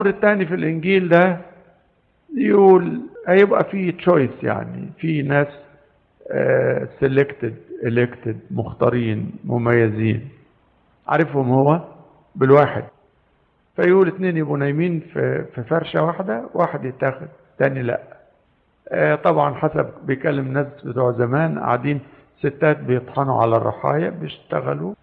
الثاني في الانجيل ده يقول هيبقى في تشويس يعني في ناس سيلكتد الكتد مختارين مميزين عارفهم هو بالواحد فيقول اتنين يبقوا نايمين في في فرشه واحده واحد يتاخد تاني لا آه طبعا حسب بيكلم ناس بتوع زمان قاعدين ستات بيطحنوا على الرحايا بيشتغلوا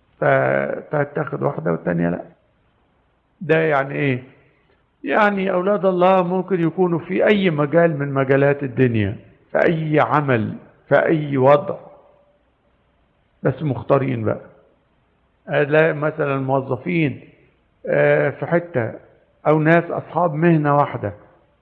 فتاخد واحده والتانيه لا ده يعني ايه يعني اولاد الله ممكن يكونوا في اي مجال من مجالات الدنيا في اي عمل في اي وضع بس مختارين بقى لا مثلا موظفين في حتة او ناس اصحاب مهنة واحدة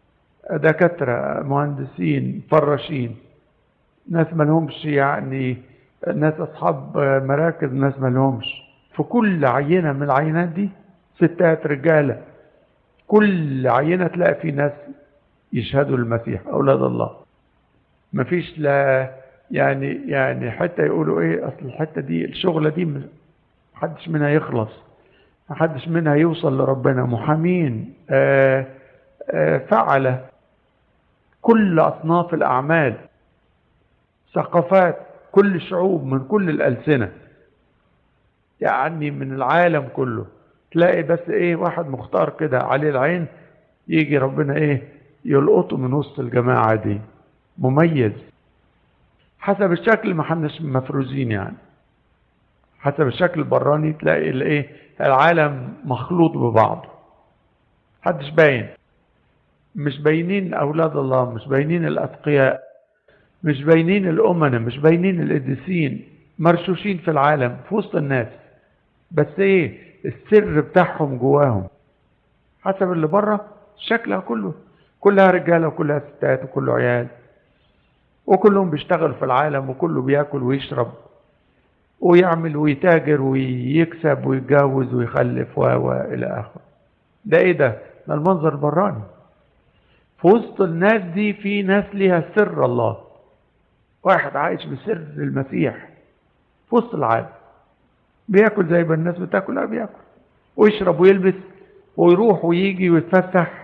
دكاترة مهندسين فراشين ناس ملهمش يعني ناس اصحاب مراكز ناس ملهمش في كل عينة من العينات دي ستات رجالة كل عينة تلاقي في ناس يشهدوا المسيح أولاد الله مفيش لا يعني يعني حتى يقولوا ايه اصل الحتة دي الشغلة دي محدش منها يخلص محدش منها يوصل لربنا محامين آآ آآ فعلة كل أصناف الأعمال ثقافات كل الشعوب من كل الألسنة يعني من العالم كله تلاقي بس ايه واحد مختار كده عليه العين يجي ربنا ايه يلقطه من وسط الجماعة دي مميز حسب الشكل ما احناش مفروزين يعني حسب الشكل البراني تلاقي الايه العالم مخلوط ببعضه محدش باين مش باينين اولاد الله مش باينين الاتقياء مش باينين الامنة مش باينين القديسين مرشوشين في العالم في وسط الناس بس ايه السر بتاعهم جواهم حسب اللي بره شكلها كله كلها رجاله وكلها ستات وكله عيال وكلهم بيشتغلوا في العالم وكله بياكل ويشرب ويعمل ويتاجر ويكسب ويتجوز ويخلف و و الى اخره ده ايه ده ده المنظر البراني في وسط الناس دي في ناس ليها سر الله واحد عايش بسر المسيح في وسط العالم بياكل زي ما الناس بتاكل لا بياكل ويشرب ويلبس ويروح ويجي ويتفسح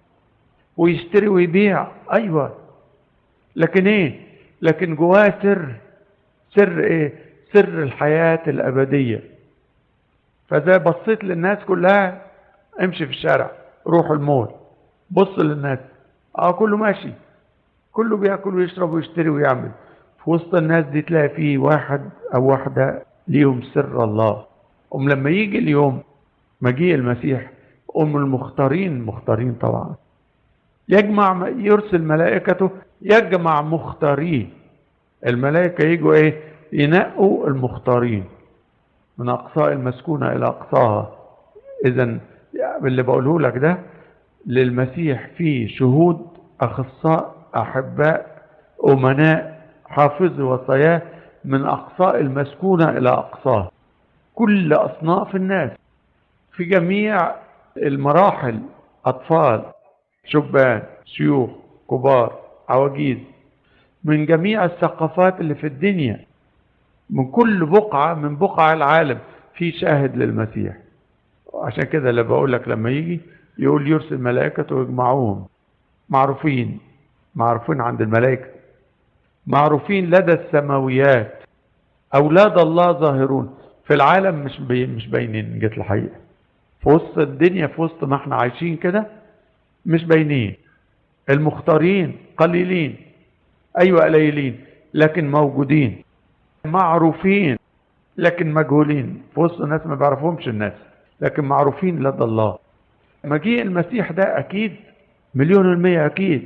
ويشتري ويبيع ايوه لكن ايه لكن جواه سر سر ايه سر الحياة الأبدية فإذا بصيت للناس كلها امشي في الشارع روح المول بص للناس اه كله ماشي كله بياكل ويشرب ويشتري ويعمل في وسط الناس دي تلاقي فيه واحد او واحدة ليهم سر الله ام لما يجي اليوم مجيء المسيح ام المختارين مختارين طبعا يجمع يرسل ملائكته يجمع مختاريه الملائكة يجوا ايه ينقوا المختارين من اقصاء المسكونة الى اقصاها اذا اللي بقوله لك ده للمسيح فيه شهود اخصاء احباء امناء حافظ وصاياه من اقصاء المسكونة الى اقصاها كل اصناف الناس في جميع المراحل اطفال شبان شيوخ كبار عواجيز من جميع الثقافات اللي في الدنيا من كل بقعة من بقع العالم في شاهد للمسيح عشان كده اللي بقول لك لما يجي يقول يرسل ملائكته ويجمعوهم معروفين معروفين عند الملائكة معروفين لدى السماويات أولاد الله ظاهرون في العالم مش بي مش باينين جت الحقيقة في وسط الدنيا في وسط ما احنا عايشين كده مش باينين المختارين قليلين أيوة قليلين لكن موجودين معروفين لكن مجهولين في وسط الناس ما بيعرفهمش الناس لكن معروفين لدى الله مجيء المسيح ده أكيد مليون المية أكيد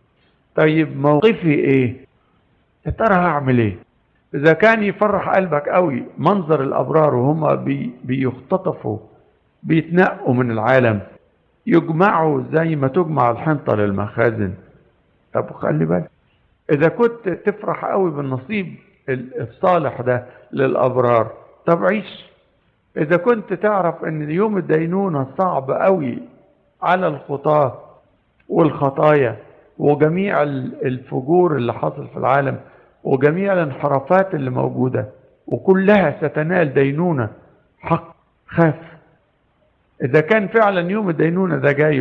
طيب موقفي إيه يا ترى هعمل إيه إذا كان يفرح قلبك قوي منظر الأبرار وهم بي بيختطفوا بيتنقوا من العالم يجمعوا زي ما تجمع الحنطة للمخازن طب خلي بالك إذا كنت تفرح قوي بالنصيب الصالح ده للأبرار طب عيش إذا كنت تعرف أن يوم الدينونة صعب قوي على الخطاة والخطايا وجميع الفجور اللي حصل في العالم وجميع الانحرافات اللي موجودة وكلها ستنال دينونة حق خاف إذا كان فعلا يوم الدينونة ده جاي